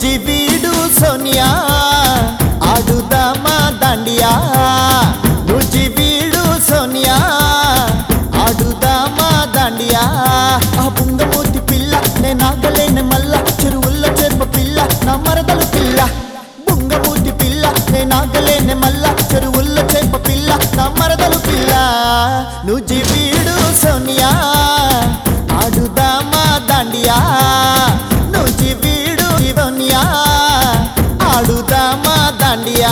నుజివీడు సోనియా ఆడుదామా దండియా నుజివీడు సోనియా ఆడుదామా దండియా ఆ బుంగమూతి పిల్ల నేనాగలేని మల్ల చెరువుల్ల చెరుప పిల్ల నా మరదలు పిల్ల బుంగమూతి పిల్ల నేనాగలేని మల్ల చెరువుల్ల చెంప పిల్ల నా మరదలు పిల్ల నుజివీడు సోనియా ఆడుదామా దండియా నుజివీడు ఇవనియా ఆడుదామా దండియా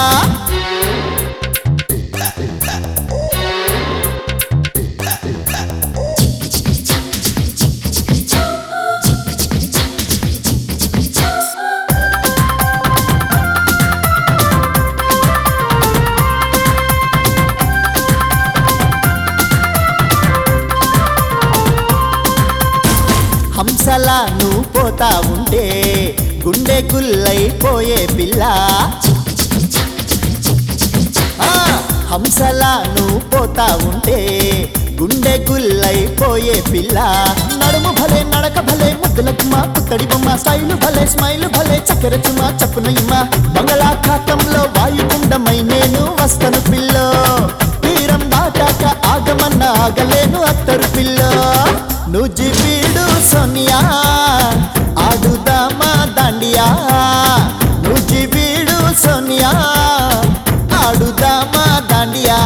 హంసలా నువ్వు పోతా ఉంటే గుండె గుల్లైపోయే పిల్ల ఆ, హంసలా నువ్వు పోతా ఉంటే గుండె గుల్లైపోయే పిల్ల నడుము భలే నడక భలే ముద్దులకు మా పుత్తడి బొమ్మ స్టైలు భలే స్మైల్ భలే చక్కెర చుమా చప్పున ఇమ్మ బంగళాఖాతంలో వాయుగుండమై నేను వస్తను పిల్ల తీరం దాటాక ఆగమన్న ఆగలేను అత్తరు పిల్ల నుజివీడు సోనియా ఆడుదామా దండియా నుజివీడు సోనియా ఆడుదామా దండియా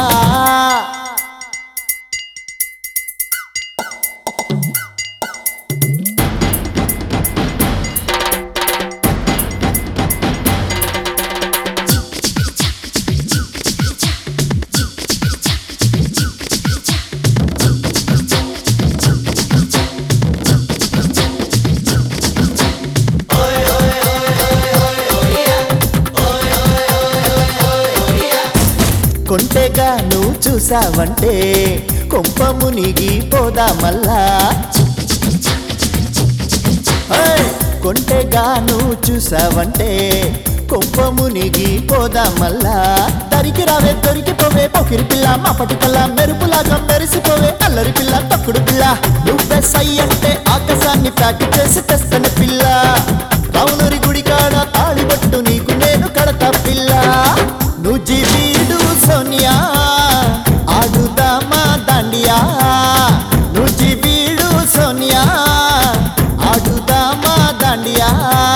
కొంటెగా నువ్వు చూసావంటే కొంప మునిగి పోదా మల్లా ఏయ్! కొంటెగా నువ్వు చూసావంటే కొంప మునిగి పోదా మల్లా దరికి రావే దొరికిపోవే పొకిరి పిల్ల మా పటికల్లా మెరుపులాగా మెరిసిపోవే అల్లరి పిల్ల తక్కుడు పిల్ల నువ్వే సై అంటే ఆకాశాన్ని ప్యాక్ చేసి తెస్తని పిల్ల రావులూరి గుడి కాడ తాళిబట్టు నీకు నేను కడతా పిల్ల నుజివీడు సోనియా ఆడుదామా దండియా నుజివీడు సోనియా ఆడుదామా దండియా